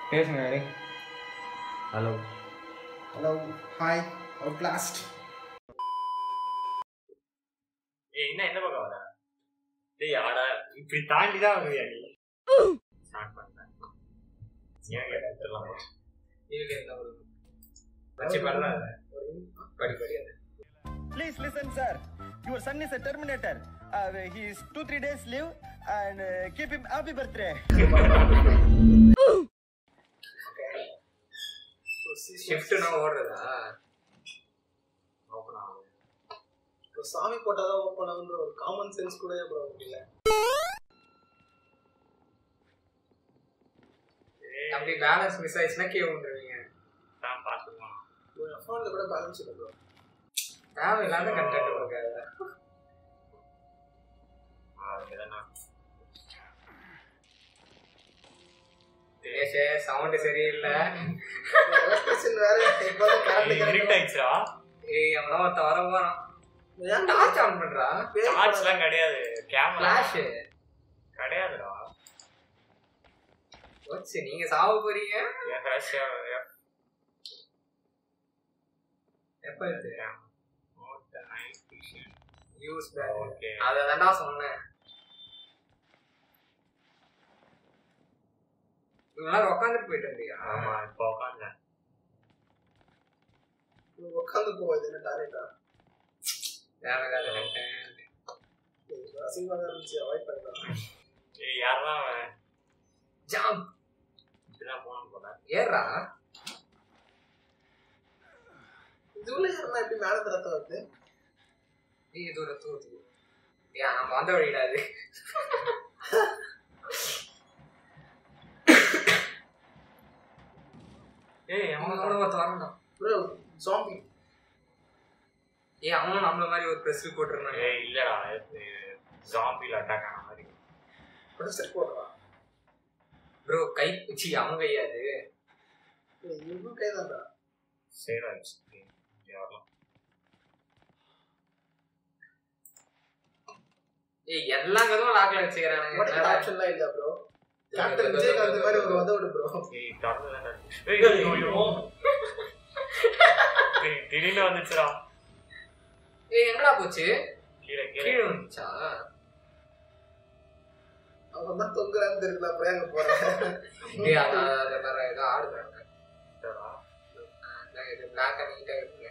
பேசுங்க டேய் hello hello hi out last ஏய் என்ன என்ன பக்கம் வர டேய் ஆடா இப்படி தாண்டி தான் வருவியா நீ ஸ்டார்ட் பண்ணேன் ஏன் கேட்டலாம் இதுக்கு என்ன ஒரு வச்சு பண்ணாத படி படி அது Please listen, sir. Your son is a Terminator. Uh, he is two, three days leave and uh, keep him happy birthday. ஷிஃப்ட்னா ஓடுறதா ஓப்பன் ஆகுது இப்போ சாமி போட்டாதான் ஓப்பன் ஆகுன்ற ஒரு காமன் சென்ஸ் கூட ப்ரோ இல்ல அப்படி பேலன்ஸ் மிஸ் ஆயிடுச்சுன்னா கீழே விட்டுருவீங்க தான் பார்த்துக்கலாம் ஒரு அஃபோன்ல கூட பேலன்ஸ் இல்லை ப்ரோ தேவையில்லாத கண்டென்ட் கொடுக்காது அதுதான் பேச சவுண்ட் சரியில்லை எலக்ட்ரிஷியன் வேற இப்போதான் இருட் கரண்ட் ஆயிடுச்சா ஏய் அவன் ஒருத்த வர போறான் ஏன் டார்ச் ஆன் பண்றா சார்ஜ்லாம் கிடையாது கேமரா ஃபிளாஷ் கிடையாதுடா வச்சு நீங்க சாவ போறீங்க என் ஃப்ரெஷ் எப்ப இது யூஸ் ஓகே அதை தான்டா சொன்னேன் இவங்களாம் உட்காந்துட்டு போயிட்டு இருந்தியா ஆமா இப்போ உட்காந்தேன் உட்காந்து போகுது என்ன டார்கெட்டா தேவையில்லாத கண்டென்ட் அசிங்கமாக தான் இருந்துச்சு அவாய்ட் பண்ணிக்கலாம் ஏய் யாரெல்லாம் அவன் ஜாம் இப்படிதான் போகணும் போல ஏறா இதுல யாருன்னா எப்படி மேல தரத்த வருது நீ இது ஒரு தூத்து ஏன் நம்ம வந்த வழிடா அது ஏய் அவன் அவன் ஒருத்த வரணும் ப்ரோ ஜாம்பி ஏய் அவனும் நம்மள மாதிரி ஒரு ப்ரெஸ் போட்டுருந்தாங்க ஏய் இல்லடா ஜாம்பில அட்டாக் ஆன மாதிரி ப்ரொடெக்டர் போடுறா ப்ரோ கை சி அவன் கையாது இவனும் கைதான்டா சேவ் ஆயிடுச்சு வரலாம் ஏய் எல்லா கதவும் லாக்ல வச்சுக்கிறானுங்க பட் என்னடா? ஆப்ஷன்லாம் இல்ல ப்ரோ கேப்டன் விஜயகாந்த் மாதிரி ஒரு உதவுடு ப்ரோ ஏய் திறந்து தான்டா ஏய் ஐயோ, ஐயோ. ஏய், திடீர்னு வந்துச்சுடா ஏய் என்னடா போச்சு கீழே கீழே கீழே வந்துச்சா அவன் தான் தொங்குறான்னு தெரியல அப்புறம் அங்க போறேன் ஏய் அத அத வேற ஏதோ ஆடுறாங்க வந்துச்சுடா. அதான் இது பிளாக் அண்ட் நீட்டா இருக்குங்க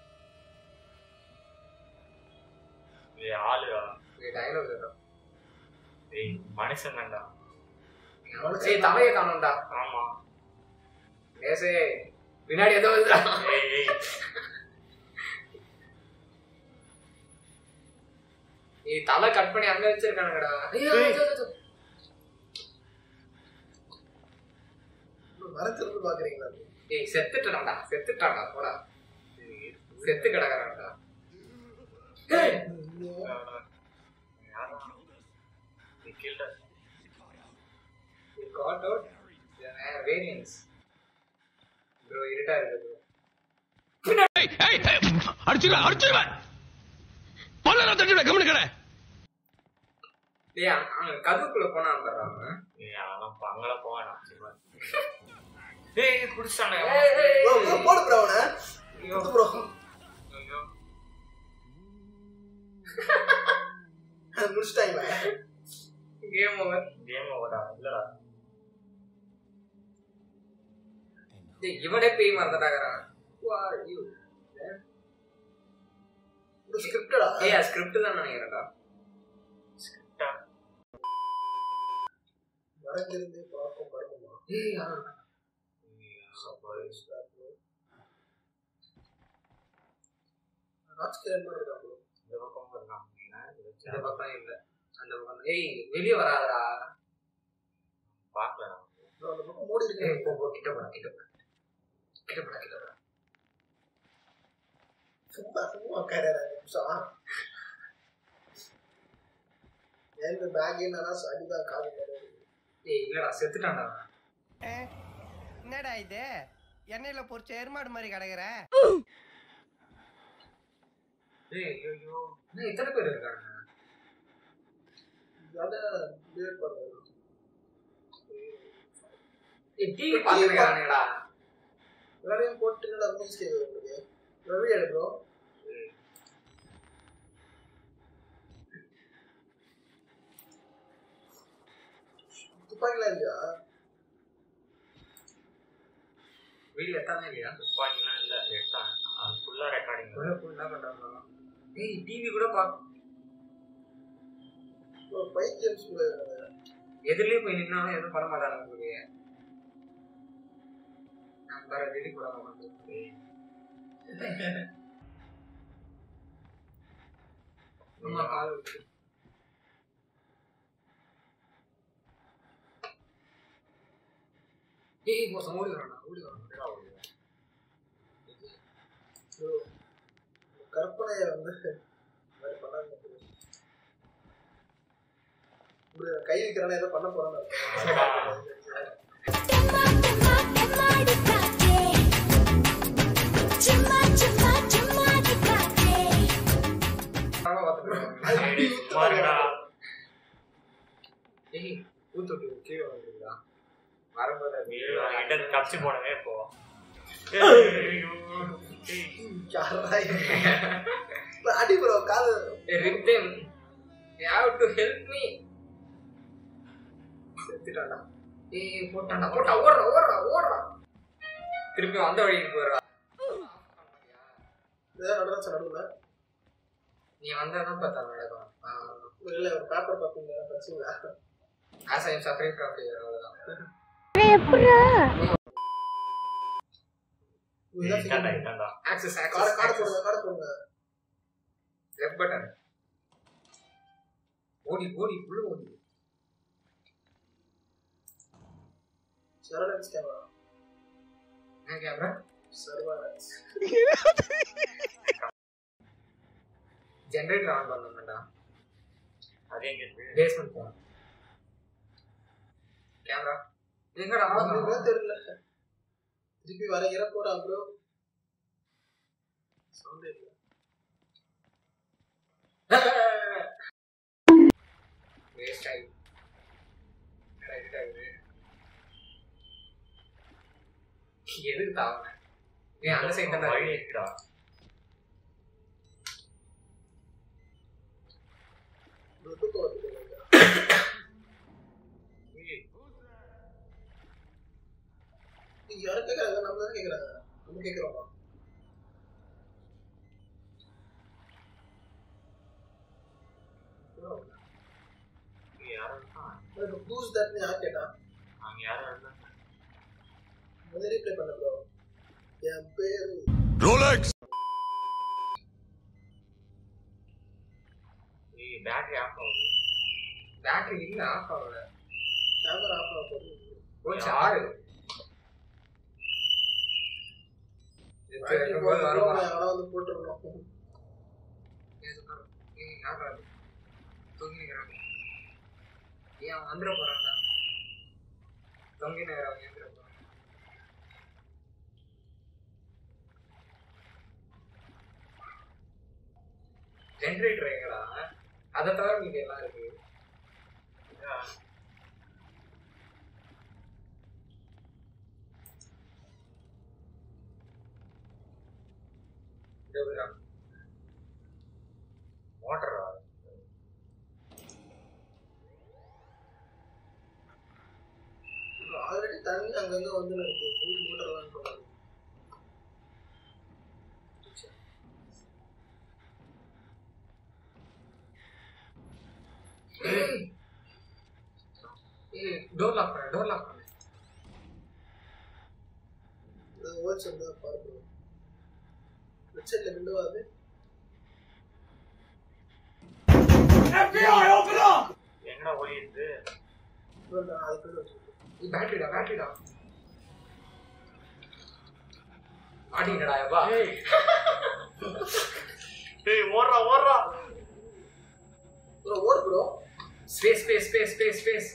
ஏய் ஆளுடா இது டைலாக் இருக்கும் ஏய் மனுஷன் தான்டா ஏய் தலையை காணும்டா ஆமா ஏசே பின்னாடி ஏதோ வருதுடா ஏய் ஏய் ஏய் தலை கட் பண்ணி அங்க வச்சிருக்கானுங்கடா ஐயோ, ஏய். ஐயோ, ஐயோ. மரத்திலிருந்து பாக்குறீங்களா ஏய் செத்துட்டான்டா செத்துட்டான்டா போடா செத்து கிடக்குறான்டா ஏய் யாரா நீ killed her. காட் அவுட் வேரியன்ஸ் ப்ரோ இருட்டா இருக்குது அடிச்சிருவேன் அடிச்சிருவேன் பல்ல தட்டிவிட கவனிக்கடை ஏய் அங்க கதுக்குள்ள போனான் பாரு அவன் ஏய் அதெல்லாம் ப- அங்கெல்லாம் போக வேணாம் சும்மா. ஏய் குடிச்சிட்டானே ஏய், ஏய், ப்ரோ ஏய். ப்ரோ போடு ப்ரோ அவனை ஐயோ ப்ரோ ஐயோ முடிச்சிட்டாங்களா கேம் ஓவர் கேம் ஓவரா இல்லடா டேய் இவனே பேய் மறந்துட்டாங்கறான் who are you ஸ்கிரிப்டடா ஏய் ஸ்கிரிப்ட் தான் நினைக்கிறேன்டா மறைஞ்சிருந்து பார்க்கும் பருவமா ஏய் அவன் ராஜ்கிரண் மாதிரி இருக்கா ப்ரோ இந்த பக்கம் இருக்கான் இந்த பக்கம் இல்ல அந்த பக்கம் ஏய் வெளிய வராதடா பார்க்கல ப்ரோ அந்த பக்கம் மூடி ஏய் இருக்கு போ போ கிட்ட போடா கிட்ட போடா கிட்ட போடா கிட்ட போடா சும்மா சும்மா உட்காராரு நிமிஷம் எந்த பேக் என்னன்னா அடிதான் காது ஏய் இல்லடா செத்துட்டான்டா அவன். என்னடா இது எண்ணெயில பொறிச்ச எருமாடு மாதிரி கிடக்குற ஏய் ஐயோ என்ன இத்தனை பேர் இருக்காங்க அதை டிலேட் பண்ணுறது டிவி பாத்துக்கிறானுடா எல்லாரையும் போட்டு என்னடா மூஞ்சி கேக்குது உங்களுக்கு ரவி எடு ப்ரோ துப்பாக்கிலாம் இல்லையா வீடியோ எத்தானே இல்லையா துப்பாக்கிலாம் இல்ல எடுத்தாங்க அது ஃபுல்லா ரெக்கார்டிங் உள்ள போய் என்ன பண்றாங்க ஏய் டிவி கூட பாக்க ஒரு பைத்தியம் சொல்லு எதிரிலே போய் நின்னாலும் எதுவும் பண்ண மாட்டாங்க உங்களுக்கு நான் வேற திடீர் கூட மாட்டேன் ஆமா கால் விட்டு ஏய் மோசம் ஓடி வரணும் ஓடி வரணும் ப்ரோ கற்பனையை வந்து இந்த மாதிரி பண்ணாங்க bro. கை வைக்கிறானே ஏதோ பண்ண போறான்னு சுமாருடா ஏய் ஊத்துட்டு கீழே வந்துருக்கா வரும்போது அது கிட்ட தப்பிச்சு போனவே இப்போ அடி ப்ரோ காது ரிப்டேம் you have to help me செத்துட்டான்டா ஏய் போட்டான்டா போட்டா ஓடுறா ஓடுறா ஓடுறா திருப்பி வந்த வழிக்கு போயிடுறா ஏதாவது நடந்துச்சா நடுவுல நீ வந்தா தான் பார்த்தா நடக்கும் இல்ல ஒரு பேப்பர் பார்த்தீங்க பிரச்சனை as I am suffering from fear அவ்வளவுதான் இதான்டா ஆக்சஸ் கார்டு கார்டு ஆக்சஸ் போடுங்க கார்டு போடுங்க லெஃப்ட் பட்டன் ஓடி ஓடி உள்ள ஓடி சரவணன்ஸ் கேமரா என்ன கேமரா சரவணன்ஸ் ஜெனரேட்டர் ஆன் பண்ணணும்டா அதே எங்க இருக்கு பேஸ்மெண்ட் போகணும் கேமரா எங்கடா அப்படின்னே தெரியல திருப்பி வரைகிற போறான் ப்ரோ சவுண்ட் இல்ல வேஸ்ட் ஆகி ரைட் ஆகுது எதுக்கு தாவன ஏன் அந்த சைடு தானே வழி இருக்குடா ப்ரோ தூக்கம் வருது நீங்க யாரும் கேக்குறாங்க நம்ம தான் கேக்குறாங்க நம்ம கேக்குறோமா இங்க யாரும் இருக்கான் ப்ளூஸ் தட்னு யார் கேட்டா அங்க யாரும் இருந்தாங்க முதல்ல ரீப்ளே பண்ண ப்ரோ என் பேரு ரோலெக்ஸ் ஏய் பேட்டரி ஆஃப் ஆகுது பேட்டரி இல்ல ஆஃப் ஆகல கேமரா ஆஃப் ஆக போகுது போச்சு ஆறு பேட்டரி போடுறோம் எவனா வந்து போட்டுருணும் ஏன் அவன் வந்துட போறான்டா தொங்கி நேரம் அவன் வந்துட போறான் ஜென்ரேட்டர் எங்கடா அதை தவிர மீதி எல்லாம் இருக்கு மோட்டர் ஆல்ரெடி தண்ணி அங்கங்க வந்து இருக்கு வீட்டு மோட்டர்லாம் போடாது டோர் லாக் பண்ண டோர் லாக் பண்ண ஓட்ஸ் இருந்தா பாருங்க லெஃப்ட் சைடுல விண்டோ அது எங்கடா ஓடி இருக்கு அதுக்குள்ள வச்சிருக்கு நீ பேட்டரிடா பேட்டரிடா மாட்டிங்கடா எப்பா ஏய் ஓடுறா ஓடுறா ப்ரோ ஓடு bro space space space space space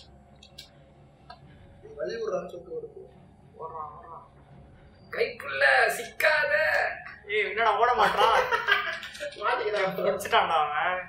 வழி விடுறான்னு சொல்லிட்டு ஓடு bro. ஓடுறான் ஓடுறான் கைக்குள்ள சிக்காத ஏய் என்னடா ஓட மாட்டான் மாட்டிக்கிறான் bro. முடிச்சிட்டான்டா அவன்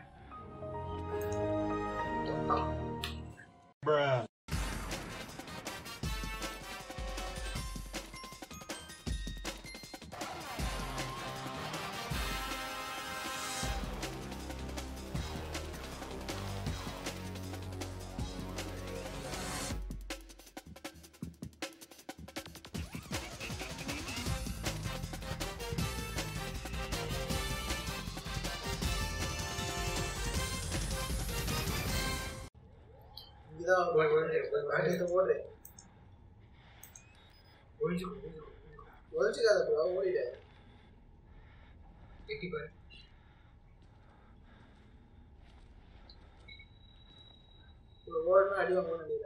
இதான் போய் ஒளிஞ்சிரு, போய் ஒளிஞ்சிரு. மாட்டிட்டு ஓடு ஒழிஞ்சு ஒழிஞ்சு ஒழிச்சுக்காத ப்ரோ ஓடிடு எட்டி பாரு ஒரு ஓடுனா அடி வாங்க வேண்டியது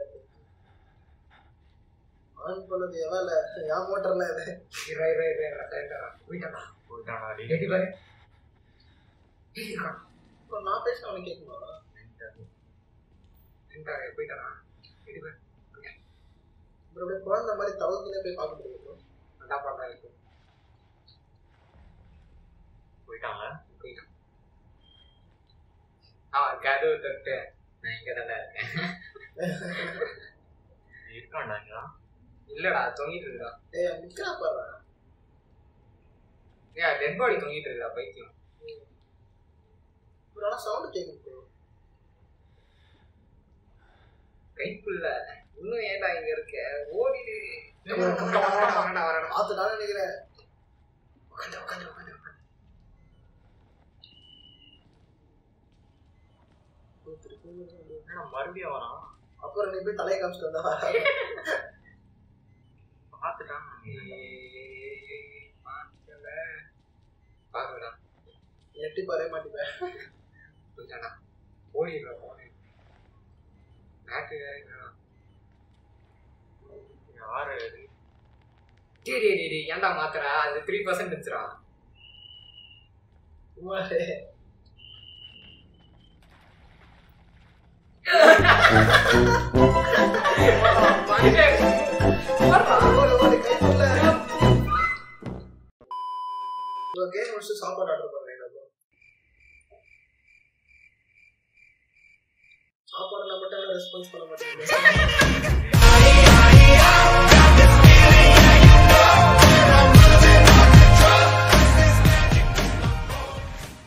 ஆன் பண்ணது எவன் என் மோட்டர்ல இது இரா, இரா, இரா, இரா, இரா, இரா. போயிட்டானா? போயிட்டானா டேய். எட்டி பாரு ஏய், இருக்கான். இப்போ நான் பேச அவனுக்கு கேட்கணும் நின்றாரு, போயிட்டானா? எட்டி பாரு. அப்புறம் அப்படியே குழந்தை மாதிரி தவக்கிலே போய் பார்க்க முடியும் bro. அதான் பண்றான் இப்போ. போயிட்டாங்க போயிட்டான். ஆ, கதவு தட்டு நான் இங்க இருக்கேன் இருக்காண்டாங்களா இல்லடா தொங்கிட்டு இருக்கா ஏய் அவன் நிக்கிறா பாரு ஏன் டெட் பாடி தொங்கிட்டு இருக்கா பைத்தியம் ஒரு ஆனால் சவுண்டு கேட்கும் ப்ரோ கைக்குள்ள இன்னும் ஏன்டா இங்க இருக்க ஓடிடு வரடா வரடா பார்த்து நான் நினைக்கிறேன் உட்காந்து உட்காந்து உட்காந்து உட்காந்து என்னடா மறுபடியும் வரான் அப்புறம் நீ போய் தலையை காமிச்சிட்டு வந்தா பார்த்துட்டான் பாக்குடா எட்டி பாரு மாட்டிப்பேன் கொஞ்சடா ஓடிடுறா போனே பேட்டு வேற இல்லடா. யாரு அது டேய் டேய் டேய், டேய் ஏன்டா மாத்துற அது த்ரீ பர்சன்ட் இருந்துச்சுடா உமாலே ஓடு ஓடு கைக்குள்ள ப்ரோ கேம் முடிச்சு சாப்பாடு ஆர்டர் பண்றேன் ப்ரோ சாப்பாடுல மட்டும் ரெஸ்பான்ஸ் பண்ண மாட்டேங்குது